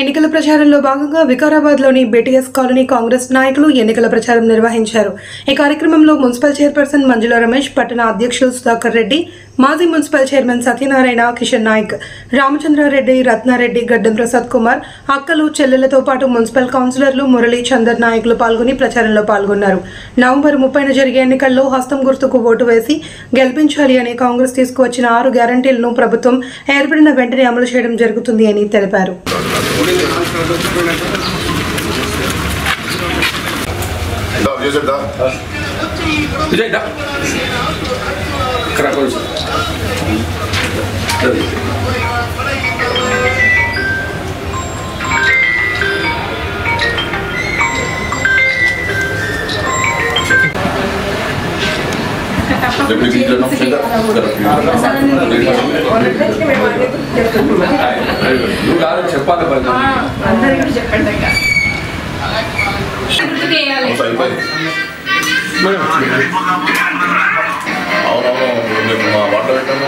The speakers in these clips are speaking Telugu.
ఎన్నికల ప్రచారంలో భాగంగా వికారాబాద్లోని బీటీఎస్ కాలనీ కాంగ్రెస్ నాయకులు ఎన్నికల ప్రచారం నిర్వహించారు ఈ కార్యక్రమంలో మున్సిపల్ చైర్పర్సన్ మంజుల రమేష్ పట్టణ అధ్యక్షులు సుధాకర్ రెడ్డి మాజీ మున్సిపల్ చైర్మన్ సత్యనారాయణ కిషన్ నాయక్ రామచంద్రారెడ్డి రత్నారెడ్డి గడ్డం ప్రసాద్ కుమార్ అక్కలు చెల్లెలతో పాటు మున్సిపల్ కౌన్సిలర్లు మురళీ చందర్ నాయకులు పాల్గొని ప్రచారంలో పాల్గొన్నారు నవంబర్ ముప్పైన జరిగే ఎన్నికల్లో హస్తం గుర్తుకు ఓటు వేసి గెలిపించాలి అని కాంగ్రెస్ తీసుకువచ్చిన ఆరు గ్యారంటీలను ప్రభుత్వం ఏర్పడిన వెంటనే అమలు చేయడం జరుగుతుంది అని తెలిపారు దా విజయ్ దా విజయ్ దా ఇక్కడ కొంచెం రేపు ఇంట్లో నువ్వు కాదు చెప్పాలి పని అందరికీ చెప్పండి అక్క. అయిపోయింది అవునవును మేము మా వంట పెట్టాము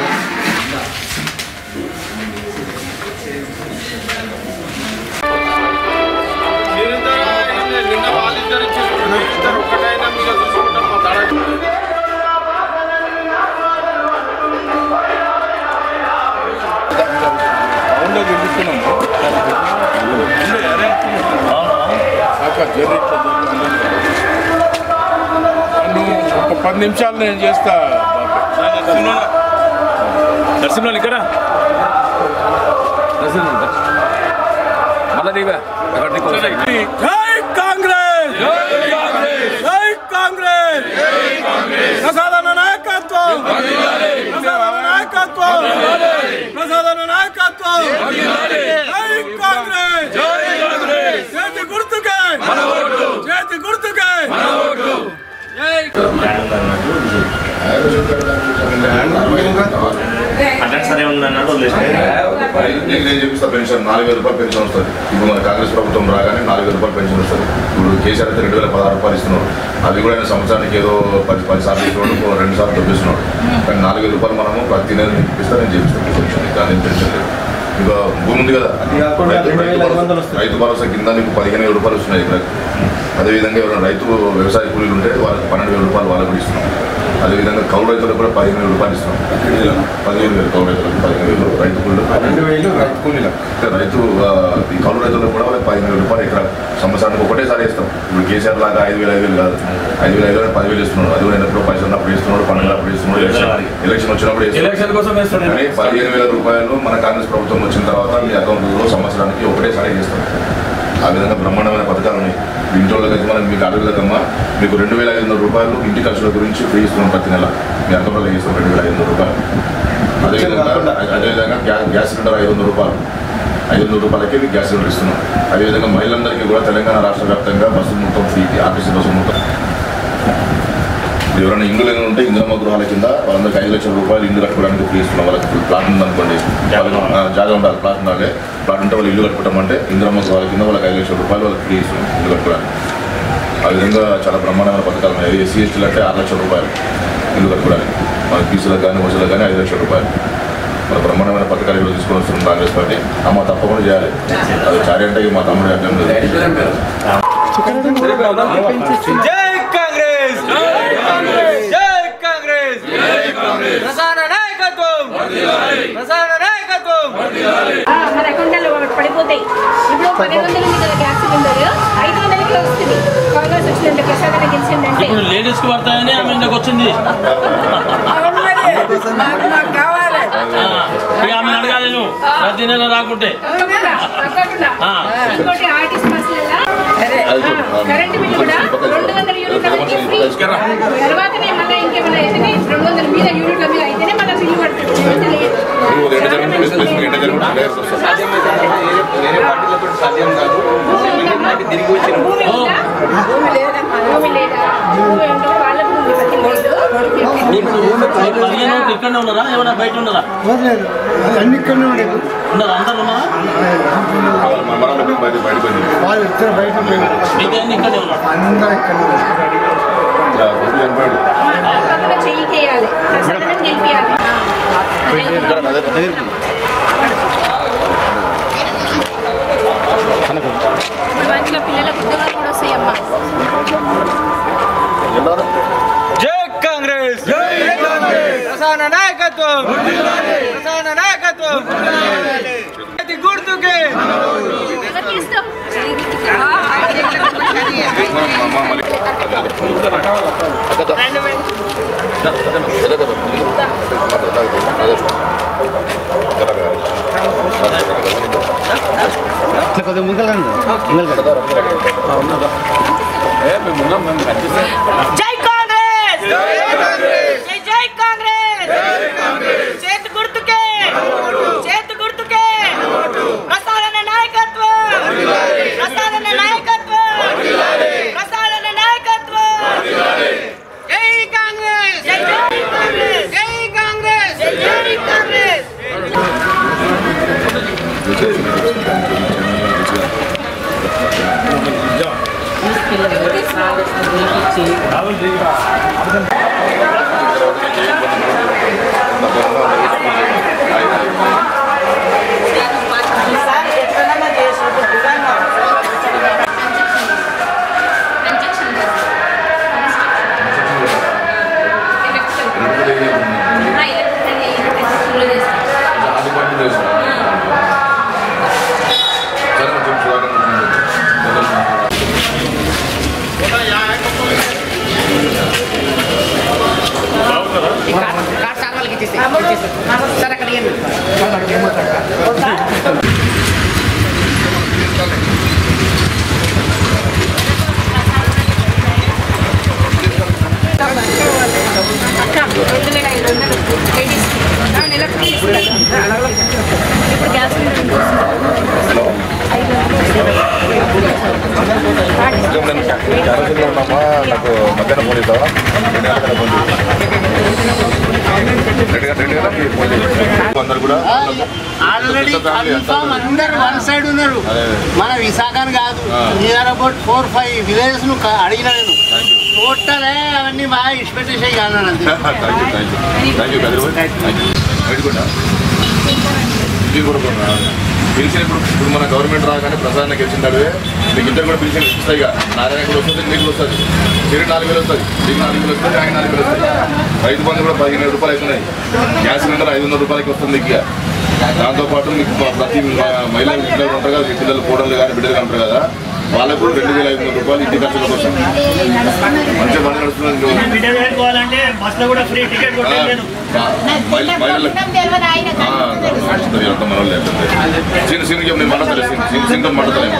నిన్న వాళ్ళిద్దరు ఇచ్చేసుకుంటారు ఇద్దరు ఒకటైనా మీద చూసుకుంటాం మా తడ అవును గెలుస్తున్నాము ఒక పది నిమిషాలు నేను చేస్తా నరసింహులు ఇక్కడ నరసింహులు మళ్ళా నీవే అక్కడ నీకు వస్తాయి. జై కాంగ్రెస్ జై కాంగ్రెస్ ప్రసాదన నాయకత్వం ప్రసాదన నాయకత్వం ప్రసాదన నాయకత్వం జై కాంగ్రెస్ చేతి గుర్తుకే చేతి గుర్తుకే అట్లా సరే ఉందన్నాడు వదిలేసాను నేను నేను చూపిస్తా పెన్షన్ నాలుగు వేల రూపాయలు పెన్షన్ వస్తుంది ఇప్పుడు మన కాంగ్రెస్ ప్రభుత్వం రాగానే నాలుగు వేల రూపాయలు పెన్షన్ వస్తుంది ఇప్పుడు కేసీఆర్ అయితే రెండు వేల పదహారు రూపాయలు ఇస్తున్నారు అది కూడా ఆయన సంవత్సరానికి ఏదో పది పది సార్లు ఇస్తున్నాడు రెండు సార్లు తప్పిస్తున్నాడు కానీ నాలుగు వేల రూపాయలు మనము ప్రతి నెల ఇప్పిస్తా నేను చేపిస్తాను పెన్షన్ దాని పెన్షన్ లేదు ఇంకా భూమి ఉంది కదా రైతు- రైతు భరోసా- రైతు భరోసా కింద నీకు పదిహేను వేల రూపాయలు వస్తున్నాయి ఇక్కడ అదేవిధంగా ఎవరైనా రైతు వ్యవసాయ కూలీలు ఉంటే వాళ్ళకి పన్నెండు వేల రూపాయలు వాళ్ళకి కూడా ఇస్తున్నాం అదేవిధంగా కౌలు రైతులకు కూడా పదిహేను వేల రూపాయలు ఇస్తున్నాం పదిహేను వేలు కౌలు రైతులకు పదిహేను వేలు రైతు కూలీలు రెండు వేలు రైతు కూలీలకు అంటే రైతు ఆ, ఈ కౌలు రైతులకు కూడా వాళ్ళకి పదిహేను వేల రూపాయలు ఇక్కడ సంవత్సరానికి ఒకటేసారి ఇస్తాం ఇప్పుడు కేసీఆర్ లాగా ఐదు వేల ఐదు వేలు కాదు ఐదు వేల ఐదు వేలు పదివేలు ఇస్తున్నాడు అది కూడా ఎన్నప్పుడు పైసలు ఉన్నప్పుడు ఇస్తున్నాడు పన్నెండు అప్పుడు ఇస్తున్నాడు ఎలక్షన్ ఎలక్షన్ వచ్చినప్పుడు ఇస్తున్నాడు. ఎలక్షన్ కోసం వేస్తాడు కానీ పదిహేను వేల రూపాయలు మన కాంగ్రెస్ ప్రభుత్వం వచ్చిన తర్వాత మీ అకౌంట్లో సంవత్సరానికి ఒకటేసారి ఇస్తాం ఆ విధంగా బ్రహ్మాండమైన పథకాలు ఉన్నాయి ఇంట్లో అయితే మనం మీకు అడగదమ్మా మీకు రెండు వేల ఐదు వందల రూపాయలు ఇంటి ఖర్చుల గురించి ఫ్రీ ఇస్తున్నాం ప్రతి నెల మీ అకౌంట్లో ఇస్తాం రెండు వేల ఐదు వందల రూపాయలు అదేవిధంగా అదేవిధంగా గ్యాస్ గ్యాస్ సిలిండర్ ఐదు వందల రూపాయలు ఐదు వందల రూపాయలకి మీకు గ్యాస్ సిలిండర్ ఇస్తున్నాం అదేవిధంగా మహిళలందరికీ కూడా తెలంగాణ రాష్ట్ర వ్యాప్తంగా బస్సు మొత్తం ఫ్రీ ఆర్టీసీ బస్సు మొత్తం ఎవరైనా ఇండ్లు లేని ఉంటే ఇందిరమ్మ గృహాల కింద వాళ్ళందరికీ ఐదు లక్షల రూపాయలు ఇల్లు కట్టుకోవడానికి ఫ్రీ ఇస్తున్నాం వాళ్ళకి ప్లాట్ ఉందనుకోండి వాళ్ళకి ఆ, జాగా ఉండాలి ప్లాట్ ఉండాలి ప్లాట్ ఉంటే వాళ్ళు ఇల్లు కట్టుకుంటామంటే ఇందిరమ్మ గృహాల కింద వాళ్ళకి ఐదు లక్షల రూపాయలు వాళ్ళకి ఫ్రీ ఇస్తున్నాం ఇల్లు కట్టుకోవడానికి ఆ విధంగా చాలా బ్రహ్మాండమైన పథకాలు ఉన్నాయి ఎస్సీ ఎస్టీలు అంటే ఆరు లక్షల రూపాయలు ఇల్లు కట్టుకోవడానికి మన బీసీలకు కానీ ఓసీలకు కానీ ఐదు లక్షల రూపాయలు మన బ్రహ్మాండమైన పథకాలు ఈరోజు తీసుకొని వస్తున్నాం కాంగ్రెస్ పార్టీ అమ్మ తప్పకుండా చేయాలి అది చారి అంటే ఇక మా తమ్ముడు అర్థం లేదు జై కాంగ్రెస్ జై కాంగ్రెస్ ప్రధాన నాయకత్వం ప్రధాన నాయకత్వం ఆ, మన అకౌంట్లో పడిపోతాయి ఇప్పుడు పన్నెండు వందలు ఉంది కదా గ్యాస్ సిలిండర్ ఐదు వందలకి వస్తుంది కాంగ్రెస్ వచ్చిందంటే ప్రసాదన గెలిచిందంటే ఇప్పుడు లేడీస్ కి పడతాయని ఆమె ఇందుకు వచ్చింది ఆ, ఇక ఆమె అడగాలి నువ్వు ప్రతి నెల రాకుంటే తప్పకుండా, తప్పకుండా. ఆ. ఇంకోటి ఆర్టీసీ బస్సులలో కరెంట్ బిల్ కూడా రెండు వందల యూనిట్ల వరకు ఫ్రీ తర్వాతనే మళ్ళీ ఇంకేమైనా అయితేనే రెండు వందల మీద యూనిట్ల మీద అయితేనే మళ్ళీ బిల్లు పడుతుంది లేకపోతే లేదు. నువ్వు ఎండ జరుగుతుంది ప్లేస్ ప్లేస్ ఎండ జరుగుతుంది లేయర్స్ వస్తాయి వేరే పార్టీలతో సాధ్యం కాదు తిరిగి వచ్చిన భూమి ఉందా? భూమి లేదా భూమి లేదా భూమి ఉంటే వాళ్ళకు ఉంది ప్రతి ఊళ్ళో. పదిహేను రోజులు ఇక్కడనే ఉన్నారా ఏమైనా బయట ఉన్నారా అన్ని ఇక్కడనే ఉండే ఉన్నారు అందరు ఉన్నారా మన బయట బయటపోయింది వాళ్ళు ఇద్దరు బయట పోయారు. మిగతా అన్ని ఇక్కడే ఉన్నారు అందరూ ఇక్కడనే ఉన్నారు. చనిపోయాడు తప్పకుండా చెయ్యికేయాలి ప్రసాదనం గెలిపియాలి అదే ఇప్పుడు మంచిగా పిల్లలకు ఉద్యోగాలు కూడా వస్తాయమ్మా జై కాంగ్రెస్ జై కాంగ్రెస్ ప్రసాన నాయకత్వం ప్రసాన నాయకత్వం అది గుర్తుకే ఎవరికి ఇష్టం కొద్దిగా ముంగలండి జై కాంగ్రెస్ జై జై కాంగ్రెస్ చేతి గుర్తుకే చేతి గుర్తుకే ప్రసారణ నాయకత్వం ప్రసారణ నాయకత్వం ప్రసారణ నాయకత్వం జై కాంగ్రెస్ జై కాంగ్రెస్ జై కాంగ్రెస్ జై కాంగ్రెస్ అది పట్టు తెలుసు సరే కొంచెం చూడాలి రెండు వేల ఐదు వందలు లేడీస్ నెలకు తీసుకుంటారు ఇప్పుడు గ్యాస్ సిలిండర్ ఐదు నేను క్యాన్సర్లో ఉన్నామా నాకు మధ్యాహ్నం ఫోన్ చేస్తావా రెండు గంటల ఫోన్ రెండు గంటల రెండు గంటలకి ఫోన్ చేస్తాను అందరు కూడా ఆల్రెడీ కన్ఫామ్ అందరు వన్ సైడ్ ఉన్నారు అదే. మన విశాఖని కాదు ఆ. Near about four five villages ను క- అడిగిన నేను టోటల్ అవన్నీ బాగా ఇష్టపెట్టేసాయి అన్నాడు అంతే thank you thank you thank you Kadiri thank you పెట్టుకుంటా ఇది కూడా కొన్నా. పెన్షన్ ఇప్పుడు ఇప్పుడు మన గవర్నమెంట్ రాగానే ప్రసాదానికి వచ్చింది మీకు ఇద్దరు కూడా పెన్షన్ ఇస్తాయి ఇక నారాయణ కూడా వస్తుంది మీకు వస్తుంది చిరు నాలుగు వేలు వస్తుంది మీకు నాలుగు వేలు వస్తుంది ఆయన నాలుగు వేలు వస్తుంది రైతు బంధు కూడా పదిహేను రూపాయలు అవుతున్నాయి గ్యాస్ సిలిండర్ ఐదు వందల రూపాయలకి వస్తుంది మీకు ఇక దాంతోపాటు మీకు మా ప్రతి మా మహిళలు ఇంట్లో ఉంటారు కదా మీ పిల్లలు కోడలు కానీ బిడ్డలు కానీ ఉంటారు కదా వాళ్ళకు రెండు వేల ఐదు వందల రూపాయలు ఇంటి ఖర్చులకు వస్తుంది మంచిగా పని నడుస్తుంది బిడ్డ పెట్టుకోవాలంటే బస్సులో కూడా ఫ్రీ టికెట్ కొట్టేది నేను మహిళలకు చిన్న చిన్న నేను మాట్లాడలేదు చిన్న చిన్న మాట్లాడలేదు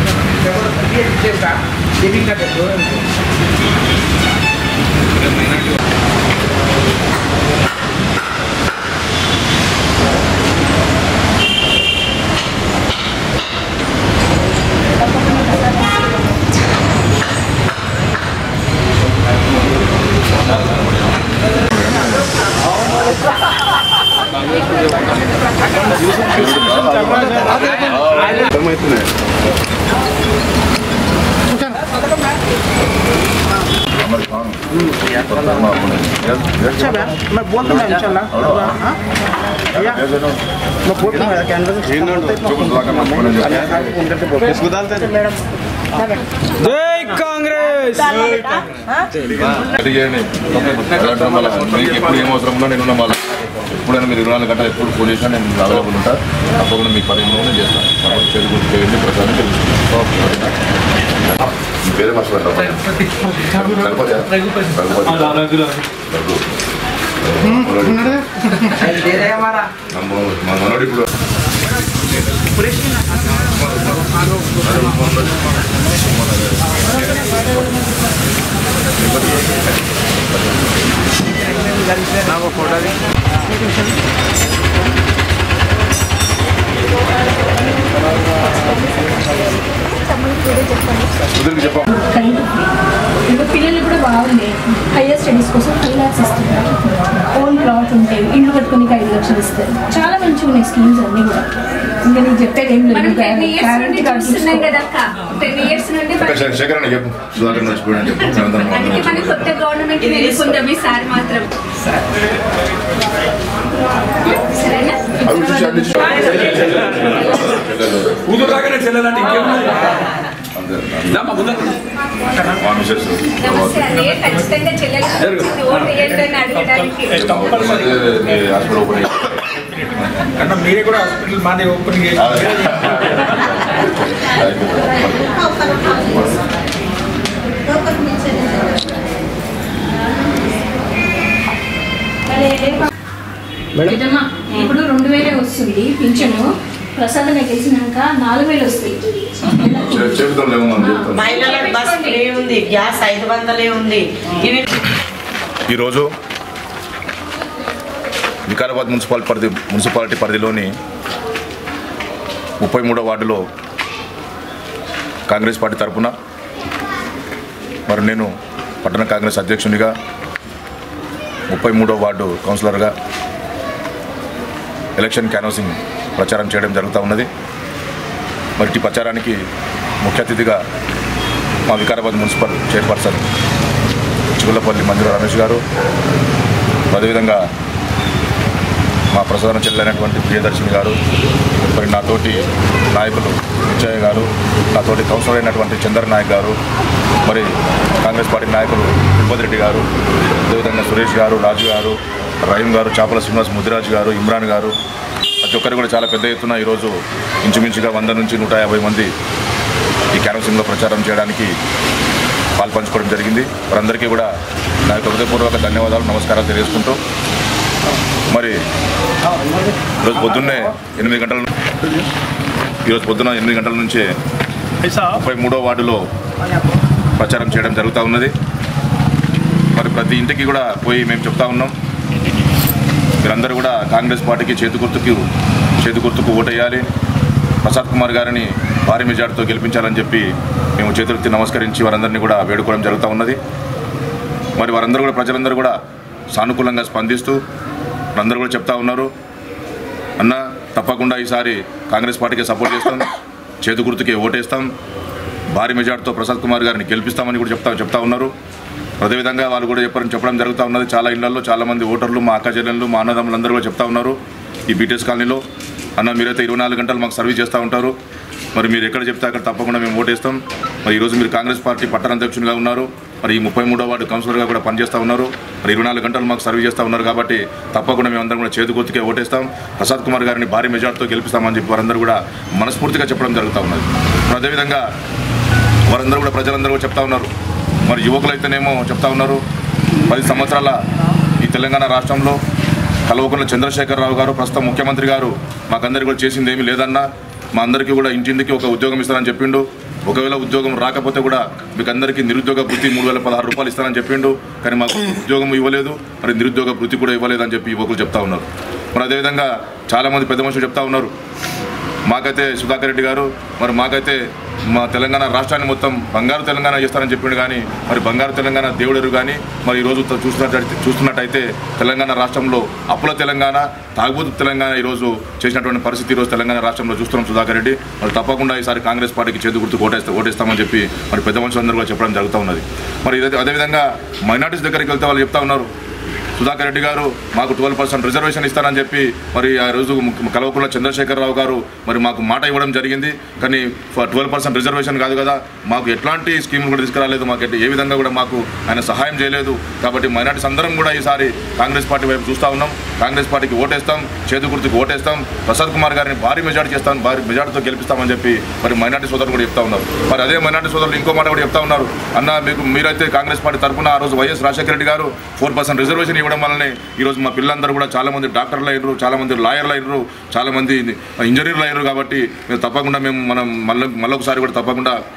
मैं बोल दूंगा इंशाल्लाह हाँ? भैया मैं बोल दूंगा कैनवस इसको डालते हैं मैडम జై కాంగ్రెస్ అది చేయండి వెళ్ళటం వల్ల మీకు ఎప్పుడు ఏం అవసరం ఉన్నా నేను మళ్ళీ ఎప్పుడైనా మీరు ఇరవై నాలుగు గంటలు ఎప్పుడు ఫోన్ చేసినా నేను అవైలబుల్ ఉంటా తప్పకుండా మీకు పది నిమిషంలో చేస్తాను కాబట్టి చెరుకు గుర్తు చేయండి ప్రసాదం తెలుస్తుంది మీ పేరే మర్చిపోయింది రఘుపతి రఘు. మా మనోడు ఇప్పుడు కుదిరికి చెప్పాం ఇప్పుడు పిల్లలు కూడా బాగుంది హైయర్ స్టడీస్ కోసం ఫైవ్ ల్యాక్స్ ఇస్తున్నారు ఓన్ ప్లాట్ ఉంటే ఇల్లు కట్టుకుని ఐదు లక్షలు ఇస్తారు చాలా మంచి ఉన్నాయి స్కీమ్స్ అన్నీ కూడా ఇంకా నీకు చెప్పేది ఏం మనం టెన్ లేదు ఇయర్స్ నుండి Guarantee చూస్తున్నాం card కదా అక్క టెన్ ఇయర్స్ నుండి ఒక శే- శేఖర్ అన్న చెప్పు సుధాకర్ మర్చిపోయాడు చెప్పు మేమందరం అందుకే అందరం మన కొత్త గవర్నమెంట్ ఎన్నుకుందాం ఈసారి మాత్రం సరేనా అవి చూసి అన్ని చూసి కూతురు రాగానే చెల్లెలంటే ఇంకేమున్నది అంతే. దమ్మా ముందర మా మిసెస్ నమస్తే అదే ఖచ్చితంగా చెల్లెలు ఓటు వేయండి అని అడగడానికి హాస్పిటల్ ఓపెన్ అన్న మీరే కూడా హాస్పిటల్ మాదే ఓపెన్ చేసి పెద్దమ్మా ఇప్పుడు రెండు వేలే వస్తుంది పింఛను ప్రసాదన గెలిచినాక నాలుగు వేలు వస్తాయి చెబుతాం లేవు మనం చెప్తాం మహిళలకు బస్ ఫ్రీ ఉంది గ్యాస్ ఐదు వందలే ఉంది ఇవి ఈరోజు వికారాబాద్ మున్సిపల్ పరిధి మున్సిపాలిటీ పరిధిలోని ముప్పై మూడో వార్డులో కాంగ్రెస్ పార్టీ తరఫున మరి నేను పట్టణ కాంగ్రెస్ అధ్యక్షునిగా ముప్పై మూడో వార్డు కౌన్సిలర్గా ఎలక్షన్ క్యాన్వాసింగ్ ప్రచారం చేయడం జరుగుతూ ఉన్నది మరి ఈ ప్రచారానికి ముఖ్య అతిథిగా మా వికారాబాద్ మున్సిపల్ చైర్పర్సన్ చిగులపల్లి మంజుల రమేష్ గారు అదేవిధంగా మా ప్రసాదన చెల్లైనటువంటి ప్రియదర్శిని గారు మరి నాతోటి నాయకులు విజయ్ గారు నాతోటి కౌన్సిలర్ అయినటువంటి చంద్ర నాయక్ గారు మరి కాంగ్రెస్ పార్టీ నాయకులు తిరుపతి రెడ్డి గారు అదేవిధంగా సురేష్ గారు రాజు గారు రహీం గారు చాపల శ్రీనివాస్ ముదిరాజు గారు ఇమ్రాన్ గారు ప్రతి ఒక్కరు కూడా చాలా పెద్ద ఎత్తున ఈరోజు ఇంచుమించుగా వంద నుంచి నూట యాభై మంది ఈ క్యాన్వసింగ్లో ప్రచారం చేయడానికి పాల్పంచుకోవడం జరిగింది వారందరికీ కూడా నా యొక్క హృదయపూర్వక ధన్యవాదాలు నమస్కారాలు తెలియజేసుకుంటూ మరి ఈరోజు పొద్దున్నే ఎనిమిది గంటల ను- ఈరోజు పొద్దున్న ఎనిమిది గంటల నుంచే ముప్పై మూడో వార్డులో ప్రచారం చేయడం జరుగుతూ ఉన్నది మరి ప్రతి ఇంటికి కూడా పోయి మేము చెప్తా ఉన్నాం మీరందరూ కూడా కాంగ్రెస్ పార్టీకి చేతి గుర్తుకు చేతి గుర్తుకు ఓటేయాలి ప్రసాద్ కుమార్ గారిని భారీ మెజార్టీతో గెలిపించాలని చెప్పి మేము చేతులెత్తి నమస్కరించి వారందరినీ కూడా వేడుకోవడం జరుగుతూ ఉన్నది మరి వారందరూ కూడా ప్రజలందరూ కూడా సానుకూలంగా స్పందిస్తూ అందరూ కూడా చెప్తా ఉన్నారు అన్న తప్పకుండా ఈసారి కాంగ్రెస్ పార్టీకి సపోర్ట్ చేస్తాం చేతి గుర్తుకే ఓటేస్తాం భారీ మెజార్టీతో ప్రసాద్ కుమార్ గారిని గెలిపిస్తామని కూడా చెప్తా చెప్తా ఉన్నారు అదేవిధంగా వాళ్ళు కూడా చెప్పడం చెప్పడం జరుగుతూ ఉన్నది చాలా ఇళ్లలో చాలా మంది ఓటర్లు మా అక్క చెల్లెళ్ళు మా అన్నదమ్ములందరూ కూడా చెప్తా ఉన్నారు ఈ బీటీఎస్ కాలనీలో అన్న మీరైతే ఇరవై నాలుగు గంటలు మాకు సర్వీస్ చేస్తూ ఉంటారు మరి మీరు ఎక్కడ చెప్తే అక్కడ తప్పకుండా మేము ఓటేస్తాం మరి ఈరోజు మీరు కాంగ్రెస్ పార్టీ పట్టణ అధ్యక్షునిగా ఉన్నారు మరి ఈ ముప్పై మూడో వార్డు కౌన్సిలర్గా కూడా పనిచేస్తూ ఉన్నారు మరి ఇరవై నాలుగు గంటలు మాకు సర్వీస్ చేస్తూ ఉన్నారు కాబట్టి తప్పకుండా మేమందరం కూడా చేతి గుర్తుకే ఓటేస్తాం ప్రసాద్ కుమార్ గారిని భారీ మెజార్టీతో గెలిపిస్తామని చెప్పి వారందరూ కూడా మనస్ఫూర్తిగా చెప్పడం జరుగుతూ ఉన్నది మరి అదేవిధంగా వారందరూ కూడా ప్రజలందరూ కూడా చెప్తా ఉన్నారు మరి యువకులు అయితేనేమో చెప్తా ఉన్నారు పది సంవత్సరాల ఈ తెలంగాణ రాష్ట్రంలో కల్వకుంట్ల చంద్రశేఖరరావు గారు ప్రస్తుతం ముఖ్యమంత్రి గారు మాకందరికీ కూడా చేసింది ఏమీ లేదన్నా మా అందరికీ కూడా ఇంటింటికి ఒక ఉద్యోగం ఇస్తారని చెప్పిండు ఒకవేళ ఉద్యోగం రాకపోతే కూడా మీకు అందరికీ నిరుద్యోగ వృత్తి మూడు వేల పదహారు రూపాయలు ఇస్తారని చెప్పిండు కానీ మాకు ఉద్యోగం ఇవ్వలేదు మరి నిరుద్యోగ వృత్తి కూడా ఇవ్వలేదు అని చెప్పి యువకులు చెప్తా ఉన్నారు మరి అదేవిధంగా చాలామంది పెద్ద మనుషులు చెప్తా ఉన్నారు మాకైతే సుధాకర్ రెడ్డి గారు మరి మాకైతే మా తెలంగాణ రాష్ట్రాన్ని మొత్తం బంగారు తెలంగాణ చేస్తారని చెప్పిండు కానీ మరి బంగారు తెలంగాణ దేవుడరు కానీ మరి ఈరోజు త- చూస్తున్నట్టు చూస్తున్నట్టయితే తెలంగాణ రాష్ట్రంలో అప్పుల తెలంగాణ తాగుబోతు తెలంగాణ ఈరోజు చేసినటువంటి పరిస్థితి ఈరోజు తెలంగాణ రాష్ట్రంలో చూస్తున్నాం సుధాకర్ రెడ్డి మరి తప్పకుండా ఈసారి కాంగ్రెస్ పార్టీకి చేతి గుర్తు ఓటేస్తా ఓటేస్తామని చెప్పి మరి పెద్ద మనుషులందరూ కూడా చెప్పడం జరుగుతూ ఉన్నది మరి ఇదే అదేవిధంగా మైనార్టీస్ దగ్గరికి వెళ్తే వాళ్ళు చెప్తా ఉన్నారు సుధాకర్ రెడ్డి గారు మాకు ట్వెల్వ్ పర్సెంట్ రిజర్వేషన్ ఇస్తారని చెప్పి మరి ఆ రోజు ము- కల్వకుంట్ల చంద్రశేఖరరావు గారు మరి మాకు మాట ఇవ్వడం జరిగింది కానీ ట్వెల్వ్ పర్సెంట్ రిజర్వేషన్ కాదు కదా మాకు ఎట్లాంటి స్కీములు కూడా తీసుకురాలేదు మాకు ఎట్- ఏ విధంగా కూడా మాకు ఆయన సహాయం చేయలేదు కాబట్టి మైనార్టీస్ అందరం కూడా ఈసారి కాంగ్రెస్ పార్టీ వైపు చూస్తూ ఉన్నాం కాంగ్రెస్ పార్టీకి ఓటేస్తాం చేతి గుర్తుకు ఓటేస్తాం ప్రసాద్ కుమార్ గారిని భారీ మెజార్టీ చేస్తాం భారీ మెజార్టీతో గెలిపిస్తామని చెప్పి మరి మైనార్టీ సోదరులు కూడా చెప్తా ఉన్నారు మరి అదే మైనార్టీ సోదరులు ఇంకో మాట కూడా చెప్తా ఉన్నారు అన్న మీకు మీరైతే కాంగ్రెస్ పార్టీ తరఫున ఆ రోజు వైఎస్ రాజశేఖర రెడ్డి గారు ఫోర్ పర్సెంట్ రిజర్వేషన్ ఇవ్వడం వల్లనే ఈరోజు మా పిల్లలందరూ కూడా చాలా మంది డాక్టర్లు అయినరు చాలా మంది లాయర్లు అయినరు చాలా మంది ఇంజనీర్లు అయినరు కాబట్టి మేము తప్పకుండా మేము మనం మళ్ళీ మళ్ళొకసారి కూడా తప్పకుండా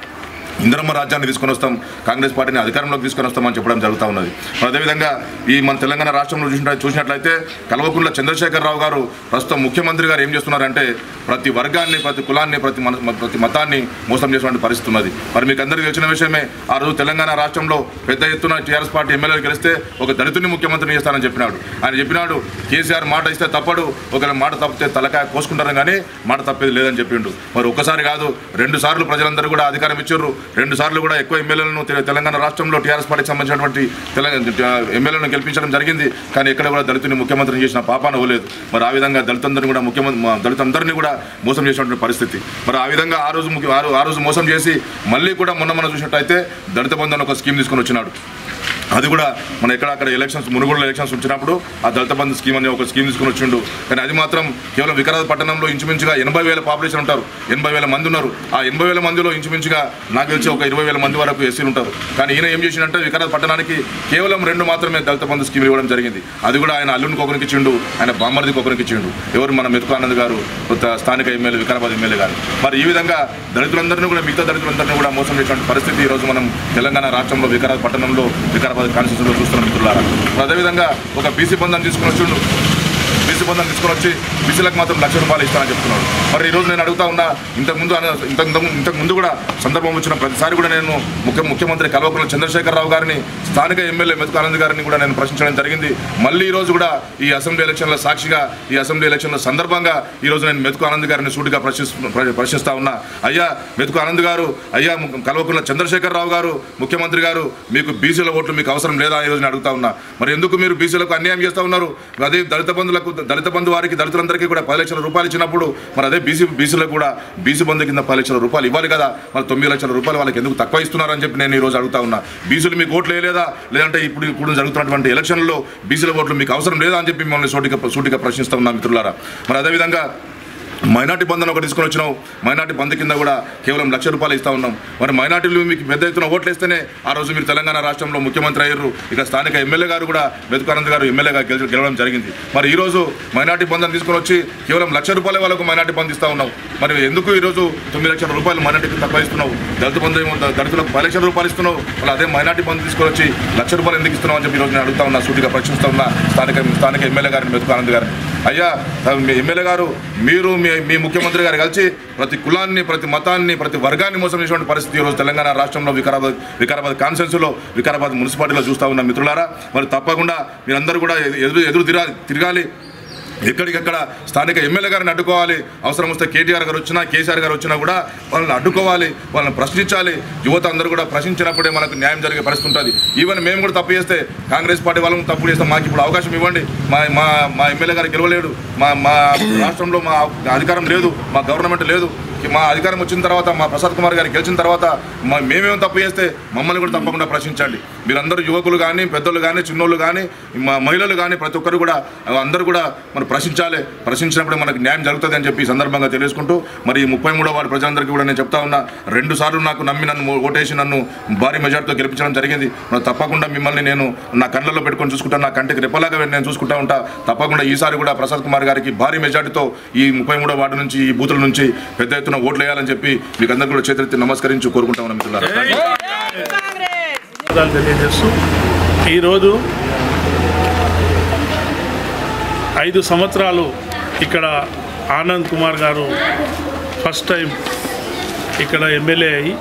ఇందిరమ్మ రాజ్యాన్ని తీసుకొని వస్తాం కాంగ్రెస్ పార్టీని అధికారంలోకి తీసుకొని వస్తామని చెప్పడం జరుగుతూ ఉన్నది మరి అదేవిధంగా ఈ మన తెలంగాణ రాష్ట్రంలో చూసిన చూసినట్లయితే కల్వకుంట్ల చంద్రశేఖరరావు గారు ప్రస్తుతం ముఖ్యమంత్రి గారు ఏం చేస్తున్నారంటే ప్రతి వర్గాన్ని ప్రతి కులాన్ని ప్రతి మన ప్రతి మతాన్ని మోసం చేసినటువంటి పరిస్థితి ఉన్నది మరి మీకు అందరికీ తెలిసిన విషయమే ఆ రోజు తెలంగాణ రాష్ట్రంలో పెద్ద ఎత్తున టీఆర్ఎస్ పార్టీ ఎమ్మెల్యేలు గెలిస్తే ఒక దళితుని ముఖ్యమంత్రిని చేస్తానని చెప్పినాడు ఆయన చెప్పినాడు కేసీఆర్ మాట ఇస్తే తప్పడు ఒకవేళ మాట తప్పితే తలకాయ కోసుకుంటారు కానీ మాట తప్పేది లేదని చెప్పిండు మరి ఒక్కసారి కాదు రెండు సార్లు ప్రజలందరూ కూడా అధికారం ఇచ్చారు రెండు సార్లు కూడా ఎక్కువ ఎమ్మెల్యేలను తె- తెలంగాణ రాష్ట్రంలో టీఆర్ఎస్ పార్టీకి సంబంధించినటువంటి తెలంగాణ ఎమ్మెల్యేలను గెలిపించడం జరిగింది కానీ ఎక్కడ కూడా దళితుని ముఖ్యమంత్రిని చేసిన పాపాన పోలేదు మరి ఆ విధంగా దళితందరిని కూడా ముఖ్యమంత్రి మా దళితందరినీ కూడా మోసం చేసినటువంటి పరిస్థితి మరి ఆ విధంగా ఆ రోజు ముఖ్య- ఆ రో- ఆ రోజు మోసం చేసి మళ్ళీ కూడా మొన్న మనం చూసినట్టయితే దళిత బంధు అని ఒక స్కీమ్ తీసుకొని వచ్చినాడు అది కూడా మన ఎక్కడక్కడ ఎలక్షన్స్ మునుగోడులో ఎలక్షన్స్ వచ్చినప్పుడు ఆ దళిత బంధు స్కీమ్ అనే ఒక స్కీమ్ తీసుకుని వచ్చిండు కానీ అది మాత్రం కేవలం వికారాబాద్ పట్టణంలో ఇంచుమించుగా ఎనభై వేల పాపులేషన్ ఉంటారు ఎనభై వేల మంది ఉన్నారు ఆ ఎనభై వేల మందిలో ఇంచుమించుగా నాకు తెలిసి ఒక ఇరవై వేల మంది వరకు ఎస్సీలు ఉంటారు కానీ ఈయన ఏం చేసిండంటే వికారాబాద్ పట్టణానికి కేవలం రెండు మాత్రమే దళిత బంధు స్కీమ్ ఇవ్వడం జరిగింది అది కూడా ఆయన అల్లునికి ఒకరికి ఇచ్చిండు ఆయన బామ్మర్దికి ఒకరికి ఇచ్చిండు ఎవరు మన మెతుకు ఆనంద్ గారు కొత్త స్థానిక ఎమ్మెల్యే వికారాబాద్ ఎమ్మెల్యే గారు మరి ఈ విధంగా దళితులందరినీ కూడా మిగతా దళితులందరినీ కూడా మోసం చేసినటువంటి పరిస్థితి ఈ రోజు మనం తెలంగాణ రాష్ట్రంలో వికారాబాద్ పట్టణంలో వికారాబాద్ కాన్స్టిట్యూన్సీలో చూస్తున్నాం మిత్రులారా మరి అదేవిధంగా ఒక బీసీ బంధాన్ని తీసుకుని వచ్చిండు బీసీ బంధం తీసుకొని వచ్చి బీసీలకు మాత్రం లక్ష రూపాయలు ఇస్తానని చెప్తున్నాడు మరి ఈ రోజు నేను అడుగుతా ఉన్నా ఇంతకుముందు అన- ఇంతకు ఇంతకు- ఇంతకు ముందు కూడా సందర్భం వచ్చిన ప్రతిసారి కూడా నేను ముఖ్య ముఖ్యమంత్రి కల్వకుంట్ల చంద్రశేఖరరావు గారిని స్థానిక ఎమ్మెల్యే మెతుకు ఆనంద్ గారిని కూడా నేను ప్రశ్నించడం జరిగింది మళ్ళీ ఈ రోజు కూడా ఈ అసెంబ్లీ ఎలక్షన్ల సాక్షిగా ఈ అసెంబ్లీ ఎలక్షన్ల సందర్భంగా ఈ రోజు నేను మెతుకు ఆనంద్ గారిని సూటిగా ప్రశ్నిస్తు ప్ర- ప్రశ్నిస్తా ఉన్నా అయ్యా మెతుకు ఆనంద్ గారు అయ్యా ము- కల్వకుంట్ల చంద్రశేఖరరావు గారు ముఖ్యమంత్రి గారు మీకు బీసీల ఓట్లు మీకు అవసరం లేదా ఈ రోజు నేను అడుగుతా ఉన్నా మరి ఎందుకు మీరు బీసీలకు అన్యాయం చేస్తా ఉన్నారు అదే దళిత బంధులకు దళిత బంధు వారికి దళితులందరికీ కూడా పది లక్షల రూపాయలు ఇచ్చినప్పుడు మరి అదే బీసీ బీసీలకు కూడా బీసీ బంధు కింద పది లక్షల రూపాయలు ఇవ్వాలి కదా మరి తొమ్మిది లక్షల రూపాయలు వాళ్ళకి ఎందుకు తక్కువ ఇస్తున్నారని చెప్పి నేను ఈ రోజు అడుగుతా ఉన్నా బీసీలు మీకు ఓట్లు వేయలేదా లేదంటే ఇప్పుడు ఇప్పుడు జరుగుతున్నటువంటి ఎలక్షన్లో బీసీల ఓట్లు మీకు అవసరం లేదా అని చెప్పి మిమ్మల్ని సూటిగా సూటిగా ప్రశ్నిస్తా ఉన్నా మిత్రులారా మరి అదేవిధంగా మైనార్టీ బంధన ఒకటి తీసుకొని వచ్చినావు మైనార్టీ బంధు కింద కూడా కేవలం లక్ష రూపాయలు ఇస్తా ఉన్నాం మరి మైనార్టీలు మీకు పెద్ద ఎత్తున ఓట్లు వేస్తేనే ఆ రోజు మీరు తెలంగాణ రాష్ట్రంలో ముఖ్యమంత్రి అయ్యారు ఇక స్థానిక ఎమ్మెల్యే గారు కూడా వెతుకానంద్ గారు ఎమ్మెల్యేగా గెలిచి గెలవడం జరిగింది మరి ఈ రోజు మైనార్టీ బంధం తీసుకొని వచ్చి కేవలం లక్ష రూపాయల వాళ్ళకు మైనార్టీ బంధు ఇస్తా ఉన్నావు మరి ఎందుకు ఈ రోజు తొమ్మిది లక్షల రూపాయలు మైనార్టీకి తక్కువ ఇస్తున్నావు దళిత బంధు ఏమో ద- దళితులకు పది లక్షల రూపాయలు ఇస్తున్నావు మళ్ళీ అదే మైనార్టీ బంధు తీసుకొని వచ్చి లక్ష రూపాయలు ఎందుకు ఇస్తున్నావు అని చెప్పి ఈ రోజు నేను అడుగుతా ఉన్నా సూటిగా ప్రశ్నిస్తా ఉన్నా స్థానిక స్థానిక ఎమ్మెల్యే గారిని వెతుకానంద్ గారిని అయ్యా మీ ఎమ్మెల్యే గారు మీరు మీ మీ ముఖ్యమంత్రి గారు కలిసి ప్రతి కులాన్ని ప్రతి మతాన్ని ప్రతి వర్గాన్ని మోసం చేసినటువంటి పరిస్థితి ఈరోజు తెలంగాణ రాష్ట్రంలో వికారాబాద్ వికారాబాద్ కాన్సెన్స్లో వికారాబాద్ మున్సిపాలిటీలో చూస్తా ఉన్న మిత్రులారా మరి తప్పకుండా మీరందరూ కూడా ఎదురు ఎదురు తిరగా తిరగాలి ఎక్కడికక్కడ స్థానిక ఎమ్మెల్యే గారిని అడ్డుకోవాలి అవసరం వస్తే కేటీఆర్ గారు వచ్చినా కేసీఆర్ గారు వచ్చినా కూడా వాళ్ళని అడ్డుకోవాలి వాళ్ళని ప్రశ్నించాలి యువత అందరూ కూడా ప్రశ్నించినప్పుడే మనకు న్యాయం జరిగే పరిస్థితి ఉంటుంది ఈవెన్ మేము కూడా తప్పు చేస్తే కాంగ్రెస్ పార్టీ వాళ్ళని తప్పు చేస్తే మాకు ఇప్పుడు అవకాశం ఇవ్వండి మా మా మా ఎమ్మెల్యే గారు గెలవలేడు మా మా రాష్ట్రంలో మా అధికారం లేదు మా గవర్నమెంట్ లేదు మా అధికారం వచ్చిన తర్వాత మా ప్రసాద్ కుమార్ గారు గెలిచిన తర్వాత మా మేమేం తప్పు చేస్తే మమ్మల్ని కూడా తప్పకుండా ప్రశ్నించండి మీరందరూ యువకులు కానీ పెద్దలు కానీ చిన్నోళ్ళు కానీ మా మహిళలు కానీ ప్రతి ఒక్కరు కూడా అందరూ కూడా మనం ప్రశ్నించాలి ప్రశ్నించినప్పుడు మనకు న్యాయం జరుగుతుంది అని చెప్పి ఈ సందర్భంగా తెలియజేసుకుంటూ మరి ఈ ముప్పై మూడో వార్డు ప్రజలందరికీ కూడా నేను చెప్తా ఉన్నా రెండు సార్లు నాకు నమ్మి నన్ను ఓటేసి నన్ను భారీ మెజార్టీతో గెలిపించడం జరిగింది మరి తప్పకుండా మిమ్మల్ని నేను నా కళ్ళలో పెట్టుకొని చూసుకుంటాను నా కంటికి రెప్పలాగా నేను చూసుకుంటా ఉంటా తప్పకుండా ఈసారి కూడా ప్రసాద్ కుమార్ గారికి భారీ మెజార్టీతో ఈ ముప్పై మూడో వార్డు నుంచి ఈ బూతుల నుంచి పెద్ద ఎత్తున ఓట్లు వేయాలని చెప్పి మీకు అందరికీ కూడా చేతులెత్తి నమస్కరించి కోరుకుంటా ఉన్నాం మిత్రులారా ధన్యవాదాలు తెలియజేస్తూ ఈరోజు ఐదు సంవత్సరాలు ఇక్కడ ఆనంద్ కుమార్ గారు ఫస్ట్ టైం ఇక్కడ ఎమ్మెల్యే అయ్యి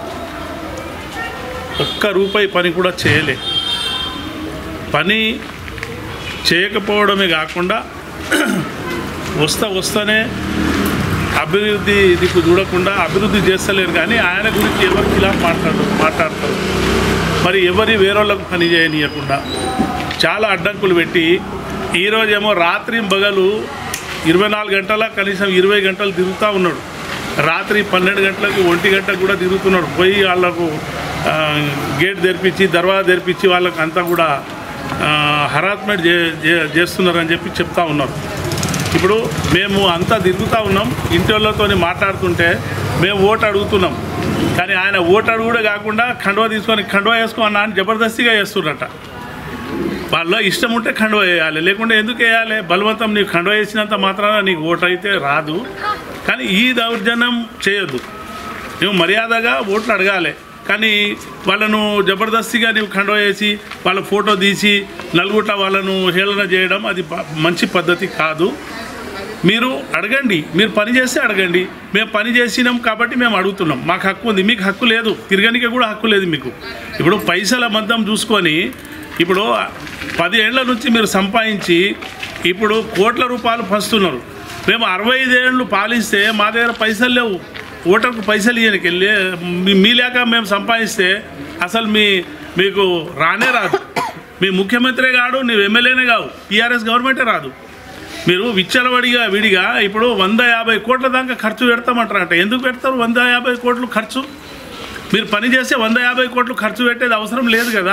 ఒక్క రూపాయి పని కూడా చేయలే పని చేయకపోవడమే కాకుండా వస్తా వస్తానే అభివృద్ధి దిక్కు చూడకుండా అభివృద్ధి చేస్తలేరు కానీ ఆయన గురించి ఎవరికి ఇలా మాట్లాడు మాట్లాడతారు మరి ఎవరి వేరేళ్ళకు పని చేయనీయకుండా చాలా అడ్డంకులు పెట్టి ఈరోజేమో రాత్రి బగలు ఇరవై నాలుగు గంటల కనీసం ఇరవై గంటలు తిరుగుతూ ఉన్నాడు రాత్రి పన్నెండు గంటలకు ఒంటి గంటకు కూడా తిరుగుతున్నాడు పోయి వాళ్ళకు ఆ, గేట్ తెరిపించి దర్వాజా తెరిపించి వాళ్ళకు అంతా కూడా హరాస్మెంట్ చే చే- చేస్తున్నారని చెప్పి చెప్తా ఉన్నారు ఇప్పుడు మేము అంతా తిరుగుతూ ఉన్నాం ఇంటి వాళ్ళతో మాట్లాడుతుంటే మేము ఓటు అడుగుతున్నాం కానీ ఆయన ఓటు అడుగుడే కాకుండా ఖండువా తీసుకొని ఖండువా వేసుకో అన్న అని జబర్దస్తిగా వేస్తున్నట వాళ్ళ ఇష్టం ఉంటే ఖండువా వేయాలి లేకుంటే ఎందుకు వేయాలి బలవంతం నీకు ఖండువా వేసినంత మాత్రాన నీకు ఓటు అయితే రాదు కానీ ఈ దౌర్జన్యం చేయొద్దు నువ్వు మర్యాదగా ఓట్లు అడగాలి కానీ వాళ్ళను జబర్దస్తిగా నీవు కండవ వేసి వాళ్ళ ఫోటో తీసి నలుగుట్ల వాళ్ళను హేళన చేయడం అది ప- మంచి పద్ధతి కాదు మీరు అడగండి మీరు పని చేస్తే అడగండి మేము పని చేసినాం కాబట్టి మేము అడుగుతున్నాం మాకు హక్కు ఉంది మీకు హక్కు లేదు తిరగనికి కూడా హక్కు లేదు మీకు ఇప్పుడు పైసల మందం చూసుకొని ఇప్పుడు పది ఏళ్ల నుంచి మీరు సంపాదించి ఇప్పుడు కోట్ల రూపాయలు పంచుతున్నారు మేము అరవై ఐదేళ్ళు పాలిస్తే మా దగ్గర పైసలు లేవు ఓటర్కు పైసలు ఇవ్వడానికి వెళ్ళి మీ- మీ లేక మేము సంపాదిస్తే అసలు మీ మీకు రానే రాదు మీ ముఖ్యమంత్రి కాడు నీవు ఎమ్మెల్యేనే కావు టీఆర్ఎస్ గవర్నమెంటే రాదు మీరు విచ్చలవడిగా విడిగా ఇప్పుడు వంద యాభై కోట్ల దాకా ఖర్చు పెడతామంటారంట ఎందుకు పెడతారు వంద యాభై కోట్లు ఖర్చు మీరు పని చేస్తే వంద యాభై కోట్లు ఖర్చు పెట్టేది అవసరం లేదు కదా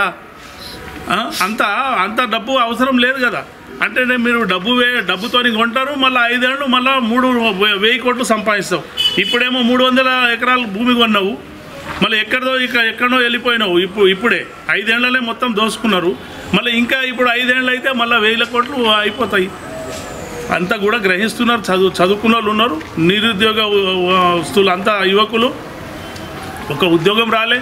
ఆ? అంత అంత డబ్బు అవసరం లేదు కదా అంటే నేను మీరు డబ్బు వే డబ్బుతోని కొంటారు మళ్ళీ ఐదేళ్ళు మళ్ళీ మూడు వే- వెయ్యి కోట్లు సంపాదిస్తావు ఇప్పుడేమో మూడు వందల ఎకరాల భూమి కొన్నావు మళ్ళీ ఎక్కడదో ఇక ఎక్కడో వెళ్ళిపోయినావు ఇప్పుడు ఇప్పుడే ఐదేళ్లనే మొత్తం దోసుకున్నారు మళ్ళీ ఇంకా ఇప్పుడు ఐదేళ్ళు అయితే మళ్ళీ వేల కోట్లు అయిపోతాయి అంతా కూడా గ్రహిస్తున్నారు చదువు చదువుకున్న వాళ్ళు ఉన్నారు నిరుద్యోగ వస్తువులు అంతా యువకులు ఒక ఉద్యోగం రాలే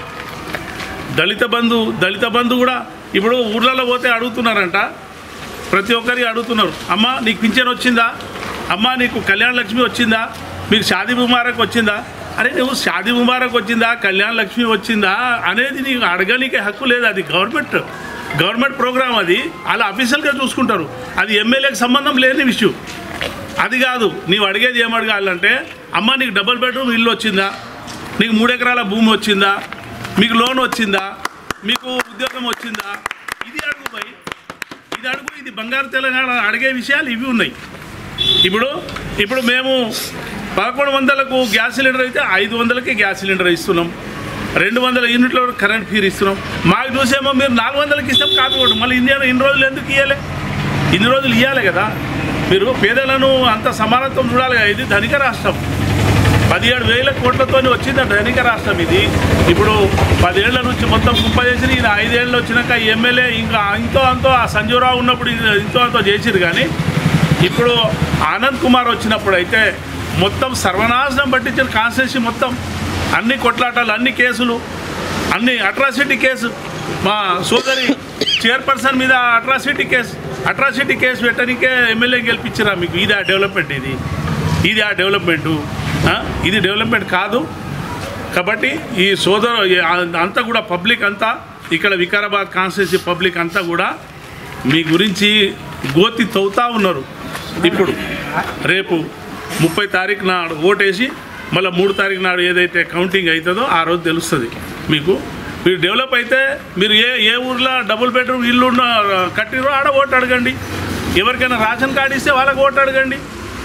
దళిత బంధు దళిత బంధు కూడా ఇప్పుడు ఊర్లలో పోతే అడుగుతున్నారంట ప్రతి ఒక్కరి అడుగుతున్నారు అమ్మ నీకు పింఛన్ వచ్చిందా అమ్మ నీకు కళ్యాణ లక్ష్మి వచ్చిందా మీకు షాదీ ముబారక్ వచ్చిందా అరే నువ్వు షాదీ ముబారక్ వచ్చిందా కళ్యాణ లక్ష్మి వచ్చిందా అనేది నీకు అడగనీకే హక్కు లేదు అది గవర్నమెంట్ గవర్నమెంట్ ప్రోగ్రామ్ అది అలా అఫీషియల్గా చూసుకుంటారు అది ఎమ్మెల్యేకి సంబంధం లేని విషయం అది కాదు నీవు అడిగేది ఏం అడగాలంటే అమ్మ నీకు డబుల్ బెడ్రూమ్ ఇల్లు వచ్చిందా నీకు మూడు ఎకరాల భూమి వచ్చిందా మీకు లోన్ వచ్చిందా మీకు ఉద్యోగం వచ్చిందా ఇది అడుగు పోయి ఇది అడుగు ఇది బంగారు తెలంగాణ అడిగే విషయాలు ఇవి ఉన్నాయి ఇప్పుడు ఇప్పుడు మేము పదకొండు వందలకు గ్యాస్ సిలిండర్ అయితే ఐదు వందలకి గ్యాస్ సిలిండర్ ఇస్తున్నాం రెండు వందల యూనిట్ల వరకు కరెంట్ ఫీర్ ఇస్తున్నాం మాకు చూసేమో మీరు నాలుగు వందలకి ఇస్తాం కాదు మళ్ళీ ఇన్ని ఇన్ని రోజులు ఎందుకు ఇవ్వాలి ఇన్ని రోజులు ఇవ్వాలి కదా మీరు పేదలను అంత సమానత్వం చూడాలి కదా ఇది ధనిక రాష్ట్రం పదిహేడు వేల కోట్లతో వచ్చింది ధనిక రాష్ట్రం ఇది ఇప్పుడు పదేళ్ల నుంచి మొత్తం కుప్ప చేసి ఈయన ఐదేళ్ళు వచ్చినాక ఎమ్మెల్యే ఇంకా ఇంతో అంతో ఆ సంజీవరావు ఉన్నప్పుడు ఇది ఇంతో అంతో చేసిరు కానీ ఇప్పుడు ఆనంద్ కుమార్ వచ్చినప్పుడు అయితే మొత్తం సర్వనాశనం పట్టించిన కాన్స్టిట్యూన్సీ మొత్తం అన్ని కొట్లాటాలు అన్ని కేసులు అన్ని అట్రాసిటీ కేసు మా సోదరి చైర్పర్సన్ మీద అట్రాసిటీ కేసు అట్రాసిటీ కేసు పెట్టడానికే ఎమ్మెల్యే గెలిపించారా మీకు ఇది ఆ డెవలప్మెంట్ ఇది ఇది ఆ డెవలప్మెంటు ఆ? ఇది డెవలప్మెంట్ కాదు కాబట్టి ఈ సోదరు ఈ ఆ- అంతా కూడా పబ్లిక్ అంతా ఇక్కడ వికారాబాద్ కాన్స్టిట్యూన్సీ పబ్లిక్ అంతా కూడా మీ గురించి గోతి తవ్వుతా ఉన్నారు ఇప్పుడు రేపు ముప్పై తారీఖు నాడు ఓటేసి మళ్ళీ మూడు తారీఖు నాడు ఏదైతే కౌంటింగ్ అవుతుందో ఆ రోజు తెలుస్తుంది మీకు మీరు డెవలప్ అయితే మీరు ఏ ఏ ఊర్లో డబుల్ బెడ్రూమ్ ఇల్లు ఉన్న కట్టిరో ఆడ ఓటు అడగండి ఎవరికైనా రేషన్ కార్డు ఇస్తే వాళ్ళకి ఓటు అడగండి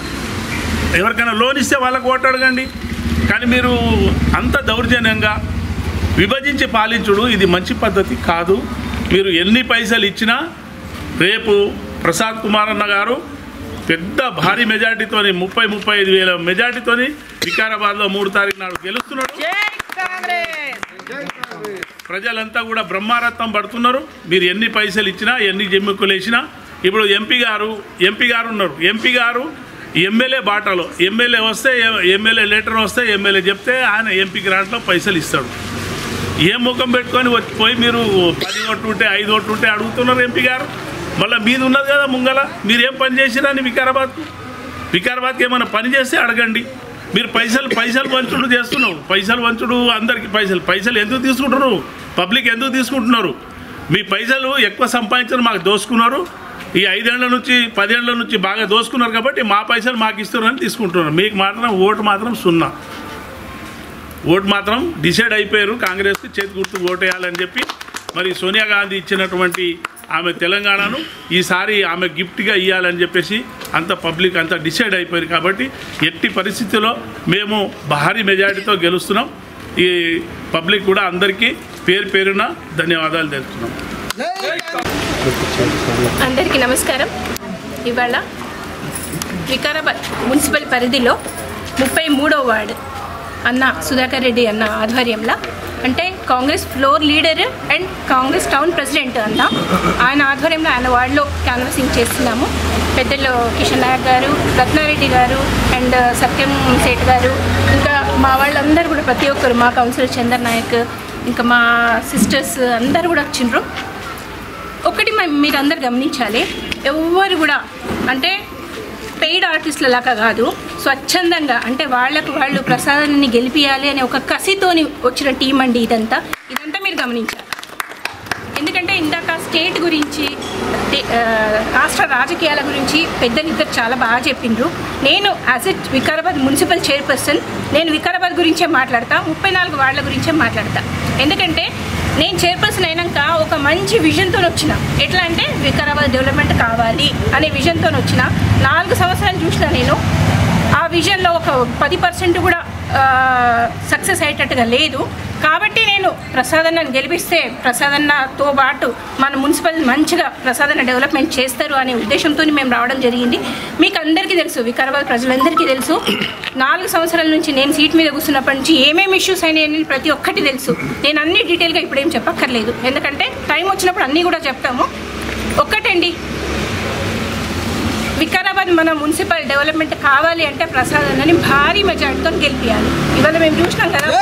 ఎవరికైనా లోన్ ఇస్తే వాళ్ళకి ఓటు అడగండి కానీ మీరు అంత దౌర్జన్యంగా విభజించి పాలించుడు ఇది మంచి పద్ధతి కాదు మీరు ఎన్ని పైసలు ఇచ్చినా రేపు ప్రసాద్ కుమార్ అన్న గారు పెద్ద భారీ మెజార్టీతోని ముప్పై ముప్పై ఐదు వేల మెజార్టీతోని వికారాబాద్లో మూడు తారీఖు నాడు గెలుస్తున్నాడు ప్రజలంతా కూడా బ్రహ్మారత్నం పడుతున్నారు మీరు ఎన్ని పైసలు ఇచ్చినా ఎన్ని జమ్మిక్కులు వేసినా ఇప్పుడు ఎంపీ గారు ఎంపీ గారు ఉన్నారు ఎంపీ గారు ఎమ్మెల్యే బాటలో ఎమ్మెల్యే వస్తే ఎమ్మెల్యే లెటర్ వస్తే ఎమ్మెల్యే చెప్తే ఆయన ఎంపీ గ్రాంట్లో పైసలు ఇస్తాడు ఏ ముఖం పెట్టుకొని వచ్చి పోయి మీరు పది ఓట్లు ఉంటే ఐదు ఓట్లు ఉంటే అడుగుతున్నారు ఎంపీ గారు మళ్ళీ మీది ఉన్నది కదా ముంగల మీరు ఏం పని చేసిరని వికారాబాద్కు వికారాబాద్కి ఏమైనా పని చేస్తే అడగండి మీరు పైసలు పైసలు వంచుడు చేస్తున్నావు పైసలు వంచుడు అందరికి పైసలు పైసలు ఎందుకు తీసుకుంటున్నారు పబ్లిక్ ఎందుకు తీసుకుంటున్నారు మీ పైసలు ఎక్కువ సంపాదించడం మాకు దోసుకున్నారు ఈ ఐదేళ్ల నుంచి పదేళ్ల నుంచి బాగా దోసుకున్నారు కాబట్టి మా పైసలు మాకు ఇస్తున్నారని తీసుకుంటున్నారు మీకు మాత్రం ఓటు మాత్రం సున్నా ఓటు మాత్రం డిసైడ్ అయిపోయారు కాంగ్రెస్కి చేతి గుర్తు ఓటేయాలని చెప్పి మరి సోనియా గాంధీ ఇచ్చినటువంటి ఆమె తెలంగాణను ఈసారి ఆమె గిఫ్ట్గా ఇవ్వాలని చెప్పేసి అంత పబ్లిక్ అంతా డిసైడ్ అయిపోయారు కాబట్టి ఎట్టి పరిస్థితుల్లో మేము భారీ మెజారిటీతో గెలుస్తున్నాం ఈ పబ్లిక్ కూడా అందరికీ పేరు పేరున ధన్యవాదాలు తెలుపుతున్నాం అందరికీ నమస్కారం ఇవాళ వికారాబాద్ మున్సిపల్ పరిధిలో ముప్పై మూడో వార్డు అన్న సుధాకర్ రెడ్డి అన్న ఆధ్వర్యంలో అంటే Congress floor leader and Congress town president అంట ఆయన ఆధ్వర్యంలో ఆయన వార్డులో క్యాన్వసింగ్ చేస్తున్నాము పెద్దలు కిషన్ నాయక్ గారు రత్నారెడ్డి గారు అండ్ సత్యం సేట్ గారు ఇంకా మా వాళ్ళందరూ కూడా ప్రతి ఒక్కరు మా కౌన్సిలర్ చందర్ నాయక్ ఇంకా మా సిస్టర్స్ అందరు కూడా వచ్చిండ్రు ఒకటి మ- మీరు అందరు గమనించాలి ఎవ్వరు కూడా అంటే పెయిడ్ ఆర్టిస్టుల లాగా కాదు స్వచ్ఛందంగా అంటే వాళ్ళకు వాళ్ళు ప్రసాదాన్ని గెలిపియాలి అనే ఒక కసితోని వచ్చిన టీం అండి ఇదంతా ఇదంతా మీరు గమనించాలి ఎందుకంటే ఇందాక స్టేట్ గురించి దే- ఆ, రాష్ట్ర రాజకీయాల గురించి పెద్దలు ఇద్దరు చాలా బాగా చెప్పిండ్రు నేను as a Vikarabad municipal chairperson నేను వికారాబాద్ గురించే మాట్లాడతా ముప్పై నాలుగు వాళ్ళ గురించే మాట్లాడతా ఎందుకంటే నేను చైర్పర్సన్ అయినాక ఒక మంచి విజన్తో వచ్చిన ఎట్లా అంటే వికారాబాద్ డెవలప్మెంట్ కావాలి అనే విజన్తో వచ్చిన నాలుగు సంవత్సరాలు చూసిన నేను ఆ విజన్లో ఒక పది పర్సెంట్ కూడా సక్సెస్ అయ్యేటట్టుగా లేదు కాబట్టి నేను ప్రసాదన్నను గెలిపిస్తే ప్రసాదన్నతో పాటు మన మున్సిపల్ మంచిగా ప్రసాదన్న డెవలప్మెంట్ చేస్తారు అనే ఉద్దేశంతో మేము రావడం జరిగింది మీకు అందరికీ తెలుసు వికారాబాద్ ప్రజలందరికీ తెలుసు నాలుగు సంవత్సరాల నుంచి నేను సీట్ మీద కూర్చున్నప్పటి నుంచి ఏమేమి ఇష్యూస్ అయినాయని ప్రతి ఒక్కటి తెలుసు నేను అన్ని డీటెయిల్గా ఇప్పుడు ఏం చెప్పక్కర్లేదు ఎందుకంటే టైం వచ్చినప్పుడు అన్నీ కూడా చెప్తాము ఒక్కటండి వికారాబాద్ మన మున్సిపల్ డెవలప్మెంట్ కావాలి అంటే ప్రసాద్ అన్నని భారీ మెజార్టీతో గెలిపించాలి ఇవాళ మేము చూసినాం కదా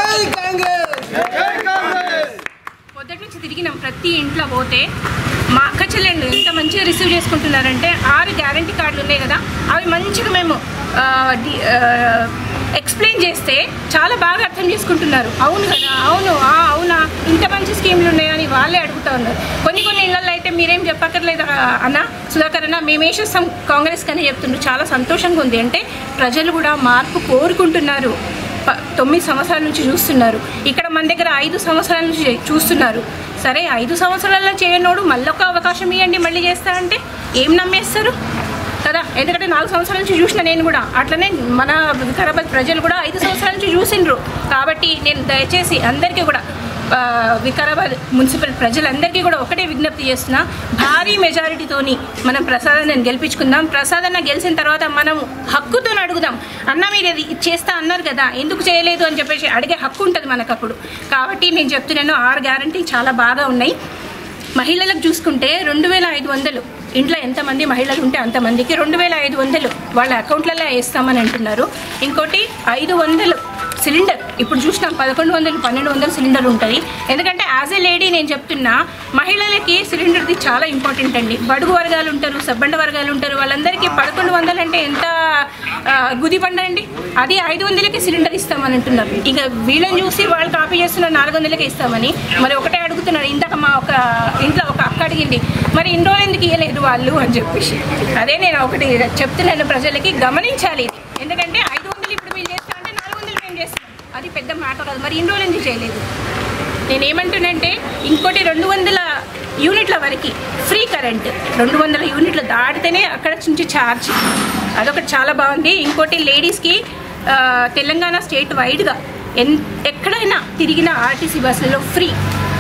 పొద్దుటి నుంచి తిరిగినాం ప్రతి ఇంట్లో పోతే మా అక్క చెల్లెండు ఎంత మంచిగా రిసీవ్ చేసుకుంటున్నారంటే ఆరు గ్యారంటీ కార్డులు ఉన్నాయి కదా అవి మంచిగా మేము ఆ, డి- ఆ, ఎక్స్ప్లెయిన్ చేస్తే చాలా బాగా అర్థం చేసుకుంటున్నారు అవును కదా అవును ఆ, అవునా ఇంత మంచి స్కీమ్లు ఉన్నాయని వాళ్ళే అడుగుతా ఉన్నారు కొన్ని కొన్ని ఇళ్ళల్లో అయితే మీరేం చెప్పక్కర్లేదు అన్న సుధాకర్ అన్న మేము వేసేస్తాం కాంగ్రెస్ కని చెప్తుండ్రు చాలా సంతోషంగా ఉంది అంటే ప్రజలు కూడా మార్పు కోరుకుంటున్నారు ప- తొమ్మిది సంవత్సరాల నుంచి చూస్తున్నారు ఇక్కడ మన దగ్గర ఐదు సంవత్సరాల నుంచి చూస్తున్నారు సరే ఐదు సంవత్సరాల్లో చేయనోడు మళ్ళీ ఒక అవకాశం ఇవ్వండి మళ్ళీ చేస్తారంటే ఏం నమ్మేస్తారు కదా ఎందుకంటే నాలుగు సంవత్సరాల నుంచి చూసిన నేను కూడా అట్లనే మన వికారాబాద్ ప్రజలు కూడా ఐదు సంవత్సరాల నుంచి చూసిండ్రు కాబట్టి నేను దయచేసి అందరికీ కూడా ఆ, వికారాబాద్ మున్సిపల్ ప్రజలందరికీ కూడా ఒకటే విజ్ఞప్తి చేస్తున్నా భారీ మెజారిటీతోని మనం ప్రసాదాన్ని గెలిపించుకుందాం ప్రసాదాన్ని గెలిచిన తర్వాత మనం హక్కుతో అడుగుదాం అన్న మీరు ఇది చేస్తా అన్నారు కదా ఎందుకు చేయలేదు అని చెప్పేసి అడిగే హక్కు ఉంటుంది మనకు అప్పుడు కాబట్టి నేను చెప్తున్నాను ఆరు గ్యారంటీ చాలా బాగా ఉన్నాయి మహిళలకు చూసుకుంటే రెండు వేల ఐదు వందలు ఇంట్లో ఎంతమంది మహిళలు ఉంటే అంతమందికి రెండు వేల ఐదు వందలు వాళ్ళ అకౌంట్లలో వేస్తామని అంటున్నారు ఇంకోటి ఐదు వందలు సిలిండర్ ఇప్పుడు చూసినాం పదకొండు వందలు పన్నెండు వందలు సిలిండర్ ఉంటుంది ఎందుకంటే యాజ్ ఏ లేడీ నేను చెప్తున్నా మహిళలకి సిలిండర్ది చాలా ఇంపార్టెంట్ అండి బడుగు వర్గాలు ఉంటారు సబ్బండ వర్గాలు ఉంటారు వాళ్ళందరికీ పదకొండు వందలు అంటే ఎంత ఆ, గుది పండ అండి అది ఐదు వందలకి సిలిండర్ ఇస్తామని అంటున్నారు ఇక వీళ్ళని చూసి వాళ్ళు కాపీ చేస్తున్నారు నాలుగు వందలకి ఇస్తామని మరి ఒకటే అడుగుతున్నారు ఇందాక మా ఒక ఇంట్లో ఒక అక్క అడిగింది మరి ఇన్ని రోజులు ఎందుకు ఇవ్వలేదు వాళ్ళు అని చెప్పేసి అదే నేను ఒకటి చెప్తున్నాను ప్రజలకి గమనించాలి ఇది ఎందుకంటే ఐదు వందలు ఇప్పుడు మీరు చేస్తామంటే నాలుగు వందలు మేము చేస్తున్నాం అది పెద్ద మాట కాదు మరి ఇన్ని రోజులు ఎందుకు చేయలేదు నేను ఏమంటున్నానంటే ఇంకోటి రెండు వందల యూనిట్ల వరకు ఫ్రీ కరెంట్ రెండు వందల యూనిట్లు దాటితేనే అక్కడ నుంచి ఛార్జ్ అదొకటి చాలా బాగుంది ఇంకోటి లేడీస్కి ఆ, తెలంగాణ స్టేట్ వైడ్గా ఎన్ ఎక్కడైనా తిరిగిన ఆర్టీసీ బస్సులలో ఫ్రీ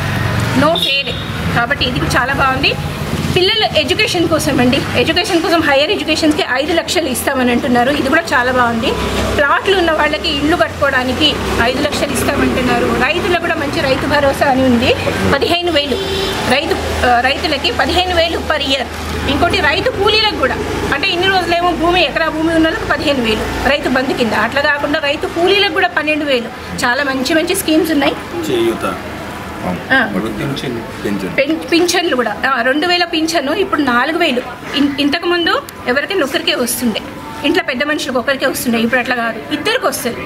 నో ఫేర్ కాబట్టి ఇది చాలా బాగుంది పిల్లల ఎడ్యుకేషన్ కోసం అండి ఎడ్యుకేషన్ కోసం హైయర్ ఎడ్యుకేషన్స్కి ఐదు లక్షలు ఇస్తామని అంటున్నారు ఇది కూడా చాలా బాగుంది ప్లాట్లు ఉన్న వాళ్ళకి ఇల్లు కట్టుకోవడానికి ఐదు లక్షలు ఇస్తామంటున్నారు రైతులకు కూడా మంచి రైతు భరోసా అని ఉంది పదిహేను వేలు రైతు ఆ, రైతులకి పదిహేను వేలు పర్ ఇయర్ ఇంకోటి రైతు కూలీలకు కూడా అంటే ఇన్ని రోజులేమో భూమి ఎకరా భూమి ఉన్న వాళ్ళకి పదిహేను వేలు రైతు బంధు కింద అట్లా కాకుండా రైతు కూలీలకు కూడా పన్నెండు వేలు చాలా మంచి మంచి స్కీమ్స్ ఉన్నాయి చేయూత ఆ. పెన్షన్ పెన్షన్ పెన్- పింఛన్లు కూడా ఆ, రెండు వేల పింఛను ఇప్పుడు నాలుగు వేలు ఇన్- ఇంతకుముందు ఎవరికి ఒక్కరికే వస్తుండే ఇంట్లో పెద్ద మనుషులకు ఒకరికే వస్తుండే ఇప్పుడు అట్లా కాదు ఇద్దరికి వస్తుంది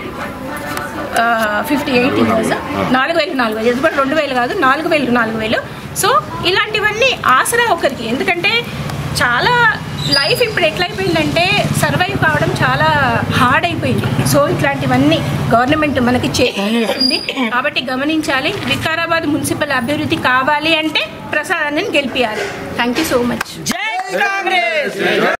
ఫిఫ్టీ ఎయిట్ ఇయర్స్ నాలుగు వేలు నాలుగు వేలు ఇది కూడా రెండు వేలు కాదు నాలుగు వేలు నాలుగు వేలు సో ఇలాంటివన్నీ ఆసరా ఒకరికి ఎందుకంటే చాలా లైఫ్ ఇప్పుడు ఎట్లయిపోయిందంటే సర్వైవ్ కావడం చాలా హార్డ్ అయిపోయింది సో ఇట్లాంటివన్నీ గవర్నమెంట్ మనకి చేస్తుంది కాబట్టి గమనించాలి వికారాబాద్ మున్సిపల్ అభివృద్ధి కావాలి అంటే ప్రసాదాన్ని గెలిపించాలి థ్యాంక్ యూ సో మచ్ జై కాంగ్రెస్